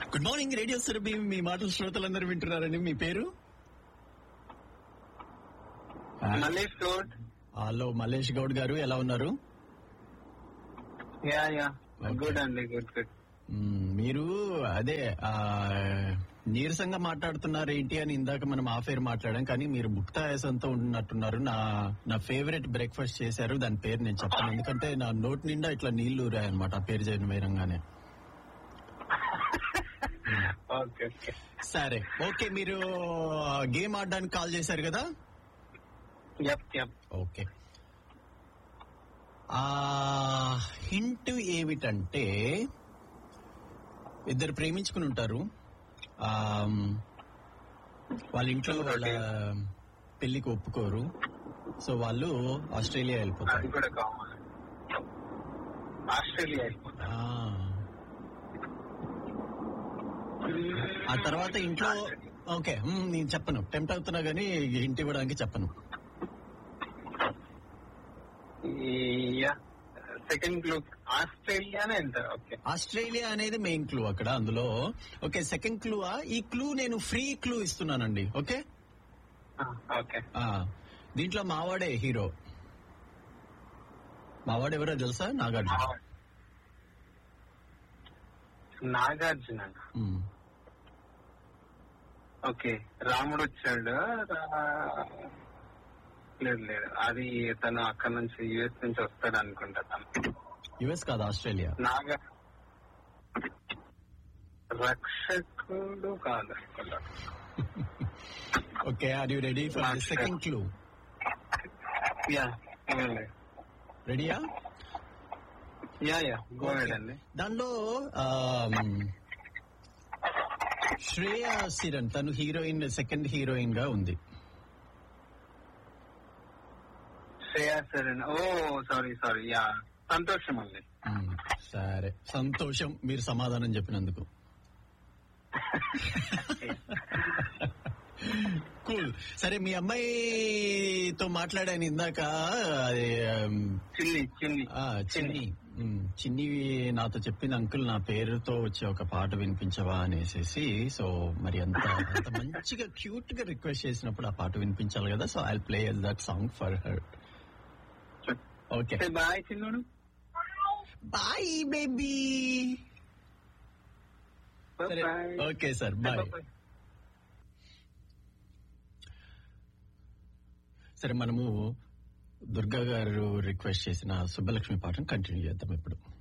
Good morning radio Surabhi మీ మాటలు శ్రోతలందరూ వింటున్నారండి మీ పేరు మల్లేష్ గౌడ్ హలో మల్లేష్ గౌడ్ గారు ఎలా ఉన్నారు యా యా Okay. గుడ్ అండి గుడ్ గుడ్ మ్మ్, మీరు అదే ఆ, నీరసంగా మాట్లాడుతున్నారు ఏంటి అని ఇందాక మనం ఆఫ్ ఎయిర్ మాట్లాడాం కానీ మీరు ముక్తాయాసంతో ఉన్నట్టున్నారు నా నా ఫేవరెట్ బ్రేక్ఫాస్ట్ చేశారు దాని పేరు నేను చెప్పను ఎందుకంటే నా నోట్ నిండా ఇట్లా నీళ్లు ఊరాయన్నమాట ఆ పేరు చేయడం వేరంగానే ఓకే ఓకే సరే ఓకే మీరు గేమ్ ఆడడానికి కాల్ చేశారు కదా యప్ యప్ ఓకే ఆ హింట్ ఏమిటంటే ఇద్దరు ప్రేమించుకుని ఉంటారు ఆ వాళ్ళ ఇంట్లో వాళ్ళ పెళ్లికి ఒప్పుకోరు సో వాళ్ళు ఆస్ట్రేలియా అది వెళ్ళిపోతారు కూడా కామన్ ఆస్ట్రేలియా వెళ్ళిపోతా ఆ. ఆ తర్వాత ఇంట్లో ఓకే మ్, నేను చెప్పను టెంప్ట్ అవుతున్నా గానీ ఇంటి ఇవ్వడానికి చెప్పను యా సెకండ్ క్లూ ఆస్ట్రేలియానే వెళ్తారు ఓకే ఆస్ట్రేలియా అనేది మెయిన్ క్లూ అక్కడ అందులో ఓకే సెకండ్ క్లూ ఈ క్లూ నేను ఫ్రీ క్లూ ఇస్తున్నానండి ఓకే ఓకే ఆ దీంట్లో మావాడే హీరో మావాడు ఎవరో తెలుసా నాగార్జున నాగార్జున ఉమ్. ఓకే రాముడు వచ్చాడు రా- లేదు లేదు అది తను అక్కడ నుంచి యుఎస్ నుంచి వస్తాడు అనుకుంటా తను యుఎస్ కాదు ఆస్ట్రేలియా నాగ రక్షకుడు కాదు అనుకుంటా okay are you ready for the Not second clue yeah అవునండి. రెడీయా యా యా గో అహెడ్ అండి దానిలో ఆమ్, శ్రేయా సిరన్ తను హీరోయిన్ సెకండ్ హీరోయిన్ గా ఉంది శ్రేయా సరేనా ఓ సారీ సారీ యా సంతోషం అండి ఉమ్, సరే సంతోషం మీరు సమాధానం చెప్పినందుకు కూల్ సరే మీ అమ్మాయితో మాట్లాడాను ఇందాక అది, ఆమ్, చిన్ని చిన్ని ఆ, చిన్ని ఉమ్, చిన్ని నాతో చెప్పింది అంకుల్ నా పేరుతో వచ్చే ఒక పాట వినిపించవా అనేసి సో మరి అంత అంత మంచిగా క్యూట్ గా రిక్వెస్ట్ చేసినప్పుడు ఆ పాట వినిపించాలి కదా so I play that song for her okay bye చిన్నుడు బాయ్ బేబీ సరే ఓకే సార్ బాయ్ సరే మనము దుర్గా గారు రిక్వెస్ట్ చేసిన సుబ్బలక్ష్మి పాటను కంటిన్యూ చేద్దాం ఇప్పుడు